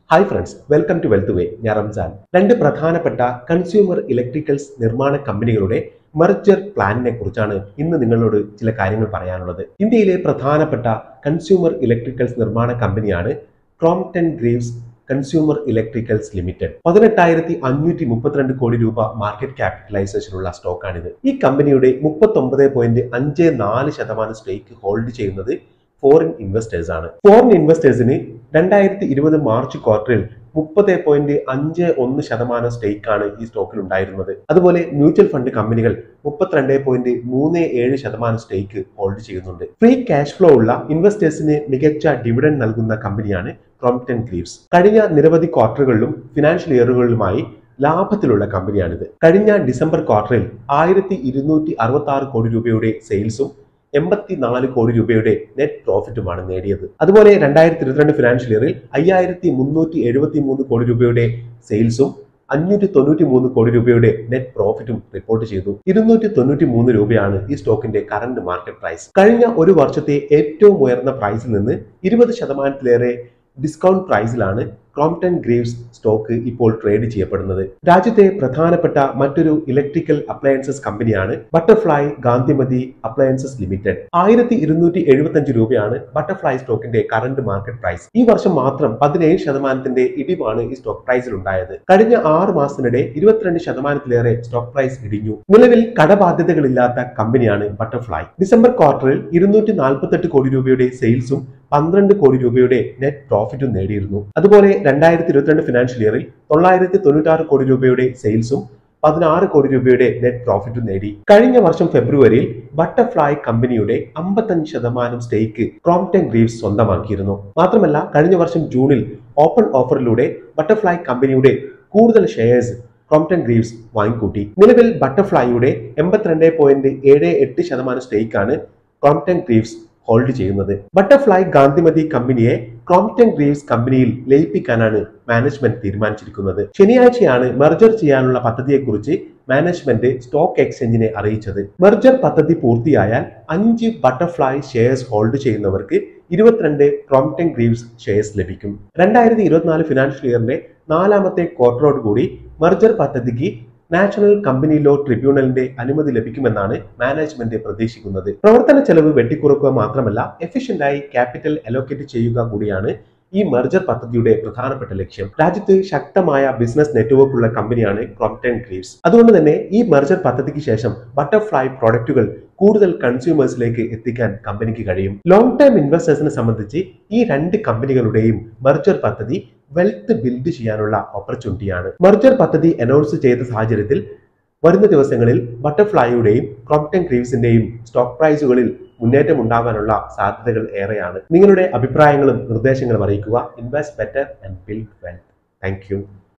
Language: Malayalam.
hi friends welcome to Wealth Way ഞാൻ റംസാൻ രണ്ട് പ്രധാനപ്പെട്ട കൺസ്യൂമർ ഇലക്ട്രിക്കൽസ് നിർമ്മാണ കമ്പനികളുടെ മെർജർ പ്ലാനിനെ കുറിച്ചാണ് ഇന്ന് നിങ്ങളോട് ചില കാര്യങ്ങൾ പറയാനുള്ളത് ഇന്ത്യയിലെ പ്രധാനപ്പെട്ട കൺസ്യൂമർ ഇലക്ട്രിക്കൽസ് നിർമ്മാണ കമ്പനിയാണ് Crompton Greaves consumer electricals limited പതിനെട്ടായിരത്തി അഞ്ഞൂറ്റി മുപ്പത്തിരണ്ട് കോടി രൂപ മാർക്കറ്റ് ക്യാപിറ്റലൈസേഷനുള്ള സ്റ്റോക്കാണിത് ഈ കമ്പനിയുടെ മുപ്പത്തൊമ്പത് പോയിന്റ് അഞ്ച് നാല് ശതമാനം സ്റ്റേക്ക് ഹോൾഡ് ചെയ്യുന്നത് ഫോറിൻ ഇൻവെസ്റ്റേഴ്സ് ആണ് ഫോറിൻ ഇൻവെസ്റ്റേഴ്സിന് രണ്ടായിരത്തി ഇരുപത് മാർച്ച് ക്വാർട്ടറിൽ മുപ്പത് പോയിന്റ് അഞ്ച് ഒന്ന് ശതമാനം സ്റ്റേക്കാണ് ഈ സ്റ്റോക്കിൽ ഉണ്ടായിരുന്നത് അതുപോലെ മ്യൂച്വൽ ഫണ്ട് കമ്പനികൾ മുപ്പത്തിരണ്ട് പോയിന്റ് മൂന്ന് ഏഴ് ശതമാനം സ്റ്റേക്ക് ഹോൾഡ് ചെയ്യുന്നുണ്ട് ഫ്രീ ക്യാഷ് ഫ്ലോ ഉള്ള ഇൻവെസ്റ്റേഴ്സിന് മികച്ച ഡിവിഡൻഡ് നൽകുന്ന കമ്പനിയാണ് ക്രോംപ്ടൺ ഗ്രീവ്സ് കഴിഞ്ഞ നിരവധി ക്വാർട്ടറുകളിലും ഫിനാൻഷ്യൽ ഇയറുകളിലുമായി ലാഭത്തിലുള്ള കമ്പനിയാണിത് കഴിഞ്ഞ ഡിസംബർ ക്വാർട്ടറിൽ ആയിരത്തി ഇരുന്നൂറ്റി അറുപത്തി ആറ് കോടി രൂപയുടെ സെയിൽസും എൺപത്തിനാല് കോടി രൂപയുടെ നെറ്റ് പ്രോഫിറ്റുമാണ് നേടിയത് അതുപോലെ രണ്ടായിരത്തി ഇരുപത്തിരണ്ട് ഫിനാൻഷ്യൽ ഇയറിൽ അയ്യായിരത്തി മുന്നൂറ്റി എഴുപത്തി മൂന്ന് കോടി രൂപയുടെ സെയിൽസും അഞ്ഞൂറ്റി തൊണ്ണൂറ്റി മൂന്ന് കോടി രൂപയുടെ നെറ്റ് പ്രോഫിറ്റും റിപ്പോർട്ട് ചെയ്തു ഇരുന്നൂറ്റി തൊണ്ണൂറ്റി മൂന്ന് രൂപയാണ് ഈ സ്റ്റോക്കിന്റെ കറന്റ് മാർക്കറ്റ് പ്രൈസ് കഴിഞ്ഞ ഒരു വർഷത്തെ ഏറ്റവും ഉയർന്ന പ്രൈസിൽ നിന്ന് ഇരുപത് ശതമാനത്തിലേറെ ഡിസ്കൗണ്ട് പ്രൈസിലാണ് ക്രോംപ്ടൺ ഗ്രീവ്സ് സ്റ്റോക്ക് ഇപ്പോൾ ട്രേഡ് ചെയ്യപ്പെടുന്നത് രാജ്യത്തെ പ്രധാനപ്പെട്ട മറ്റൊരു ഇലക്ട്രിക്കൽ അപ്ലയൻസസ് കമ്പനിയാണ് ബട്ടർഫ്ലൈ ഗാന്ധിമതി അപ്ലയൻസസ് ലിമിറ്റഡ് ആയിരത്തി ഇരുന്നൂറ്റി എഴുപത്തി രൂപയാണ് ബട്ടർഫ്ലൈ സ്റ്റോക്കിന്റെ കറന്റ് മാർക്കറ്റ് പ്രൈസ് ഈ വർഷം മാത്രം പതിനേഴ് ശതമാനത്തിന്റെ ഇടിവാണ് ഈ സ്റ്റോക്ക് പ്രൈസിൽ ഉണ്ടായത് കഴിഞ്ഞ ആറ് മാസത്തിനിടെ ഇരുപത്തിരണ്ട് ശതമാനത്തിലേറെ സ്റ്റോക്ക് പ്രൈസ് ഇടിഞ്ഞു നിലവിൽ കടബാധ്യതകളില്ലാത്ത കമ്പനിയാണ് ബട്ടർഫ്ലൈ ഡിസംബർ ക്വാർട്ടറിൽ ഇരുന്നൂറ്റി നാൽപ്പത്തെട്ട് കോടി രൂപയുടെ സെയിൽസും പന്ത്രണ്ട് കോടി രൂപയുടെ നെറ്റ് പ്രോഫിറ്റും നേടിയിരുന്നു അതുപോലെ രണ്ടായിരത്തി ഇരുപത്തിരണ്ട് ഫിനാൻഷ്യൽ ഇയറിൽ തൊള്ളായിരത്തി തൊണ്ണൂറ്റാറ് കോടി രൂപയുടെ സെയിൽസും പതിനാറ് കോടി രൂപയുടെ നെറ്റ് പ്രോഫിറ്റും നേടി കഴിഞ്ഞ വർഷം ഫെബ്രുവരിയിൽ ബട്ടർഫ്ലൈ കമ്പനിയുടെ അമ്പത്തഞ്ച് ശതമാനം സ്റ്റേക്ക് ക്രോംപ്ടൺ ഗ്രീവ്സ് സ്വന്തമാക്കിയിരുന്നു മാത്രമല്ല കഴിഞ്ഞ വർഷം ജൂണിൽ ഓപ്പൺ ഓഫറിലൂടെ ബട്ടർഫ്ലൈ കമ്പനിയുടെ കൂടുതൽ ഷെയർസ് ക്രോംപ്ടൺ ഗ്രീവ്സ് വാങ്ങിക്കൂട്ടി നിലവിൽ ബട്ടർഫ്ലൈയുടെ എൺപത്തിരണ്ട് പോയിന്റ് ഏഴ് എട്ട് ശതമാനം സ്റ്റേക്കാണ് ക്രോംപ്ടൺ ഗ്രീവ്സ് ഹോൾഡ് ചെയ്യുന്നത് ബട്ടർഫ്ലൈ ഗാന്ധിമതി കമ്പനിയെ ക്രോംപ്ടൺ ഗ്രീവ്സ് കമ്പനിയിൽ ലയിപ്പിക്കാനാണ് മാനേജ്മെന്റ് തീരുമാനിച്ചിരിക്കുന്നത് ശനിയാഴ്ചയാണ് മെർജർ ചെയ്യാനുള്ള പദ്ധതിയെക്കുറിച്ച് മാനേജ്മെന്റ് സ്റ്റോക്ക് എക്സ്ചേഞ്ചിനെ അറിയിച്ചത് മെർജർ പദ്ധതി പൂർത്തിയായാൽ അഞ്ച് ബട്ടർഫ്ലൈ ഷെയർസ് ഹോൾഡ് ചെയ്യുന്നവർക്ക് ഇരുപത്തിരണ്ട് ക്രോംപ്ടൺ ഗ്രീവ്സ് ഷെയർസ് ലഭിക്കും രണ്ടായിരത്തി ഇരുപത്തിനാല് ഫിനാൻഷ്യൽ ഇയറിന്റെ നാലാമത്തെ ക്വാർട്ടറോടുകൂടി മെർജർ പദ്ധതിക്ക് നാഷണൽ കമ്പനി ലോ ട്രിബ്യൂണലിന്റെ അനുമതി ലഭിക്കുമെന്നാണ് മാനേജ്മെന്റ് പ്രതീക്ഷിക്കുന്നത് പ്രവർത്തന ചെലവ് വെട്ടിക്കുറക്കുക മാത്രമല്ല എഫിഷ്യന്റായി ക്യാപിറ്റൽ അലോക്കേറ്റ് ചെയ്യുക കൂടിയാണ് ഈ മെർജർ പദ്ധതിയുടെ പ്രധാനപ്പെട്ട ലക്ഷ്യം രാജ്യത്ത് ശക്തമായ ബിസിനസ് നെറ്റ്വർക്ക് ഉള്ള കമ്പനിയാണ് ക്രോംപ്ടൺ ഗ്രീവ്സ് അതുകൊണ്ട് തന്നെ ഈ മെർജർ പദ്ധതിക്ക് ശേഷം ബട്ടർഫ്ലൈ പ്രോഡക്റ്റുകൾ കൂടുതൽ കൺസ്യൂമേഴ്സിലേക്ക് എത്തിക്കാൻ കമ്പനിക്ക് കഴിയും ലോങ് ടൈം ഇൻവെസ്റ്റേഴ്സിനെ സംബന്ധിച്ച് ഈ രണ്ട് കമ്പനികളുടെയും മെർജർ പദ്ധതി വെൽത്ത് ബിൽഡ് ചെയ്യാനുള്ള ഓപ്പർച്യൂണിറ്റിയാണ് മെർജർ പദ്ധതി അനൗൺസ് ചെയ്ത സാഹചര്യത്തിൽ വരുന്ന ദിവസങ്ങളിൽ ബട്ടർഫ്ലൈയുടെയും ക്രോംപ്ടൺ ഗ്രീവ്സിന്റെയും സ്റ്റോക്ക് പ്രൈസുകളിൽ മുന്നേറ്റം ഉണ്ടാകാനുള്ള സാധ്യതകൾ ഏറെയാണ് നിങ്ങളുടെ അഭിപ്രായങ്ങളും നിർദ്ദേശങ്ങളും അറിയിക്കുക invest better and build wealth thank